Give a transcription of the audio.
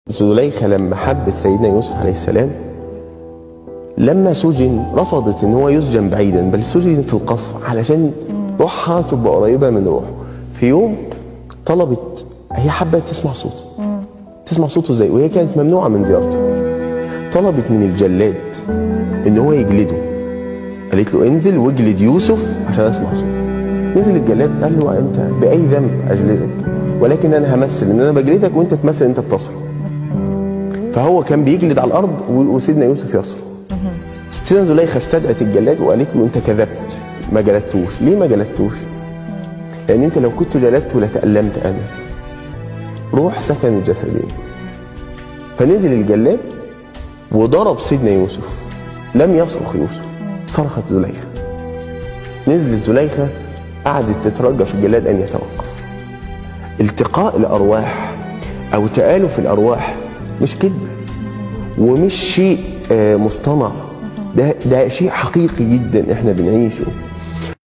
زليخة لما حبت سيدنا يوسف عليه السلام لما سجن رفضت ان هو يسجن بعيدا بل سجن في القصر علشان روحها تبقى قريبه من روحه في يوم طلبت هي حبت تسمع صوته تسمع صوته ازاي وهي كانت ممنوعه من زيارته طلبت من الجلاد ان هو يجلده قالت له انزل واجلد يوسف عشان اسمع صوته نزل الجلاد قال له انت باي ذنب اجلدك ولكن انا همثل ان انا بجلدك وانت تمثل انت بتصرخ فهو كان بيجلد على الارض و- وسيدنا يوسف يصرخ ستنا زليخه استدعت الجلاد وقالت له انت كذبت ما جلدتوش ليه ما جلدتوش لان انت لو كنت جلدته لتألمت انا روح سكن الجسدين فنزل الجلاد وضرب سيدنا يوسف لم يصرخ يوسف صرخت زليخه نزلت زليخه قعدت تترجى في الجلاد ان يتوقف التقاء الارواح او تآلف الارواح مش كذب ومش شيء آه، مصطنع ده ده شيء حقيقي جدا احنا بنعيشه